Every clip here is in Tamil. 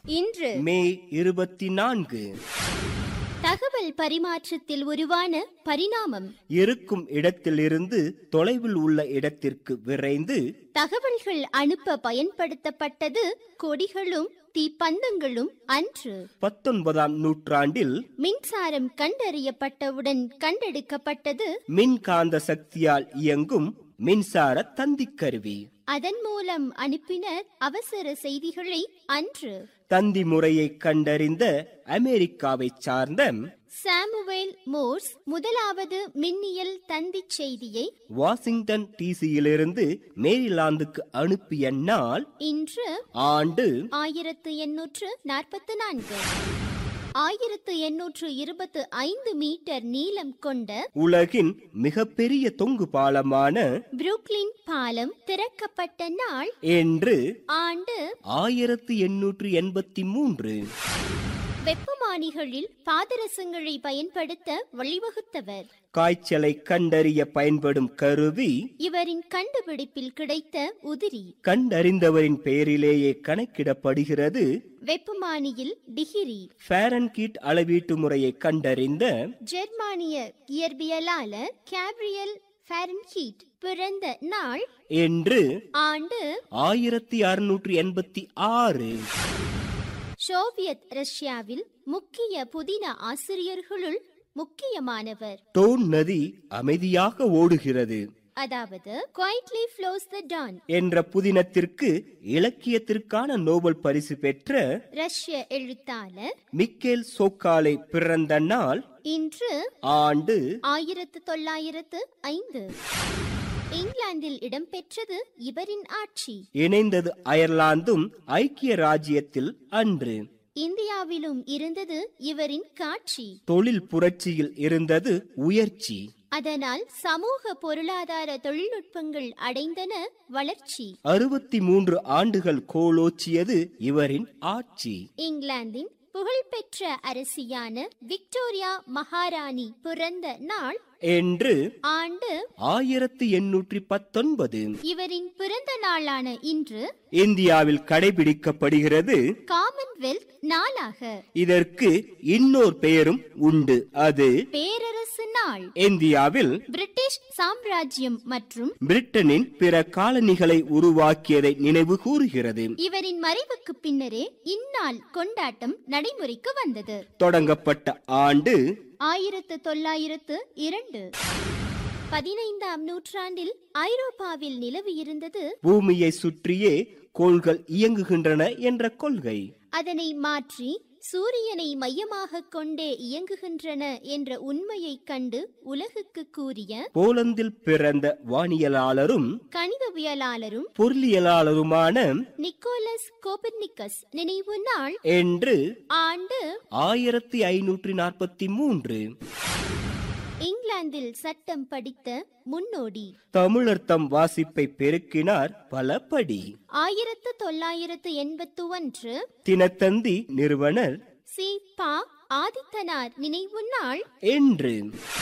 இன்று மே இருபத்தி நான்கு தகவல் பரிமாற்றத்தில் உருவான பரிணாமம் இருக்கும் இடத்திலிருந்து தொலைவில் உள்ள இடத்திற்கு விரைந்து தகவல்கள் அனுப்ப பயன்படுத்தப்பட்டது கொடிகளும் தீப்பந்தங்களும் அன்று பத்தொன்பதாம் நூற்றாண்டில் மின்சாரம் கண்டறியப்பட்டவுடன் கண்டெடுக்கப்பட்டது மின்காந்த சக்தியால் இயங்கும் மின்சார தந்திக் கருவி அதன் மூலம் அனுப்பினர் அவசர செய்திகளை அன்று தந்தி முறையை கண்டறிந்த அமெரிக்காவைச் சார்ந்த சாமுவேல் மோர்ஸ் முதலாவது மின்னியல் தந்திச் செய்தியை வாஷிங்டன் டிசியிலிருந்து மேரிலாந்துக்கு அனுப்பிய நாள் இன்று ஆண்டு ஆயிரத்து எண்ணூற்று நாற்பத்து நான்கு ஆயிரத்து எண்ணூற்று இருபத்து ஐந்து மீட்டர் நீளம் கொண்ட உலகின் மிகப்பெரிய தொங்கு பாலமான புரூக்ளின் பாலம் திறக்கப்பட்ட நாள் என்று ஆண்டு ஆயிரத்து எண்ணூற்று எண்பத்தி மூன்று வெப்பமானிகளில் பாதரசங்களை பயன்படுத்த வழிவகுத்தவர் காய்ச்சலை கண்டறிய பயன்படும் கருவி இவரின் கண்டுபிடிப்பில் கிடைத்த உதிரி கண்டறிந்தவரின் பெயரிலேயே கணக்கிடப்படுகிறது வெப்பமானியில் டிகிரி ஃபாரன்கீட் அளவீட்டு முறையை கண்டறிந்த ஜெர்மானிய இயற்பியலாளர் கேப்ரியல் ஃபாரன்ஹீட் பிறந்த நாள் என்று ஆண்டு ஆயிரத்தி அறுநூற்று எண்பத்தி ஆறு சோவியத் ரஷ்யாவில் முக்கிய புதின ஆசிரியர்களுள் முக்கியமானவர் டோன் நதி அமைதியாக ஓடுகிறது அதாவது குவைட்லி ஃப்ளோஸ் த டான் என்ற புதினத்திற்கு இலக்கியத்திற்கான நோபல் பரிசு பெற்ற ரஷ்ய எழுத்தாளர் மிக்கேல் சோக்காலை பிறந்த நாள் இன்று ஆண்டு ஆயிரத்து தொள்ளாயிரத்து ஐந்து இங்கிலாந்தில் இடம்பெற்றது இவரின் ஆட்சி இணைந்தது அயர்லாந்தும் ஐக்கிய ராஜ்யத்தில் அன்று இந்தியாவிலும் இருந்தது இவரின் காட்சி தொழில் புரட்சியில் இருந்தது உயர்ச்சி அதனால் சமூக பொருளாதார தொழில்நுட்பங்கள் அடைந்தன வளர்ச்சி அறுபத்தி மூன்று ஆண்டுகள் கோலோச்சியது இவரின் ஆட்சி இங்கிலாந்தின் புகழ்பெற்ற அரசியான விக்டோரியா மகாராணி பிறந்த நாள் என்று ஆண்டு ஆயிரத்தி எண்ணூற்றி பத்தொன்பது இவரின் பிறந்த நாளான இன்று இந்தியாவில் கடைபிடிக்கப்படுகிறது காமன்வெல்த் நாளாக இதற்கு இன்னொரு பெயரும் உண்டு அது பேரரசு நாள் இந்தியாவில் பிரிட்டிஷ் சாம்ராஜ்யம் மற்றும் பிரிட்டனின் பிற காலனிகளை உருவாக்கியதை நினைவு கூறுகிறது இவரின் மறைவுக்கு பின்னரே இந்நாள் கொண்டாட்டம் நடைமுறைக்கு வந்தது தொடங்கப்பட்ட ஆண்டு ஆயிரத்து தொள்ளாயிரத்து இரண்டு பதினைந்தாம் நூற்றாண்டில் ஐரோப்பாவில் நிலவியிருந்தது பூமியை சுற்றியே கோள்கள் இயங்குகின்றன என்ற கொள்கை அதனை மாற்றி சூரியனை மையமாக கொண்டே இயங்குகின்றன என்ற உண்மையைக் கண்டு உலகுக்கு கூறிய போலந்தில் பிறந்த வானியலாளரும் கணிதவியலாளரும் பொருளியலாளருமான நிக்கோலஸ் கோபர்னிக்கஸ் நினைவு நாள் என்று ஆண்டு ஆயிரத்தி ஐநூற்றி நாற்பத்தி மூன்று இங்கிலாந்தில் சட்டம் படித்த முன்னோடி தமிழர் தம் வாசிப்பை பெருக்கினார் பல படி ஆயிரத்து தொள்ளாயிரத்து எண்பத்து ஒன்று தினத்தந்தி நிறுவனர் சி பா ஆதித்தனார் நினைவு நாள் என்று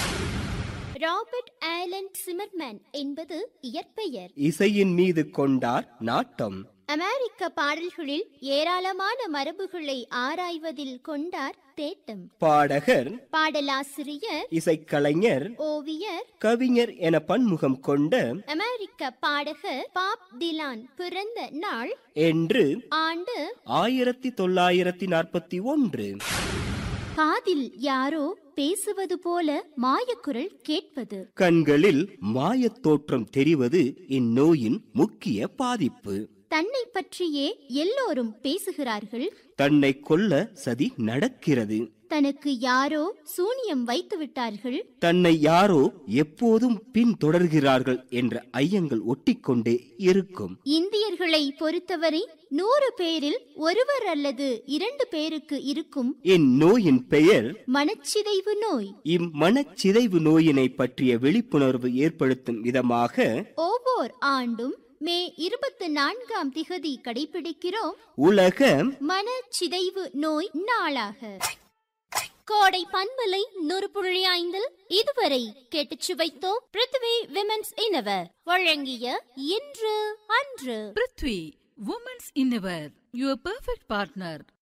ராபர்ட் ஆலன் சிமர்மேன் என்பது இயற்பெயர் இசையின் மீது கொண்டார் நாட்டம் அமெரிக்க பாடல்களில் ஏராளமான மரபுகளை ஆராய்வதில் கொண்டார் தேட்டம் பாடகர் பாடலாசிரியர் இசைக்கலைஞர் ஓவியர் கவிஞர் என பன்முகம் கொண்ட அமெரிக்க பாடகர் பாப் டிலான் பிறந்த நாள் என்று ஆண்டு ஆயிரத்தி தொள்ளாயிரத்தி நாற்பத்தி ஒன்று காதில் யாரோ பேசுவது போல மாயக்குரல் கேட்பது கண்களில் மாயத் தோற்றம் தெரிவது இந்நோயின் முக்கிய பாதிப்பு தன்னை பற்றியே எல்லோரும் பேசுகிறார்கள் தன்னை கொல்ல சதி நடக்கிறது தனக்கு யாரோ சூனியம் வைத்து விட்டார்கள் தன்னை யாரோ எப்போதும் பின்தொடர்கிறார்கள் என்ற ஐயங்கள் ஒட்டிக்கொண்டே இருக்கும் இந்தியர்களை பொறுத்தவரை நூறு பேரில் ஒருவர் அல்லது இரண்டு பேருக்கு இருக்கும் இந்நோயின் பெயர் மனச்சிதைவு நோய் இம்மனச்சிதைவு நோயினை பற்றிய விழிப்புணர்வு ஏற்படுத்தும் விதமாக ஒவ்வொரு ஆண்டும் மே இருபத்தி நான்காம் திகதி கடைபிடிக்கிறோம் உலக மனச்சிதைவு நோய் நாளாக கோடை பண்பலை நூறு புள்ளி ஐந்தில் இதுவரை கேட்டுச் சுவைத்தோம் பிருத்வி விமென்ஸ் இனவர் வழங்கிய இன்று அன்று Prithvi, Women's Innerwear, your perfect partner.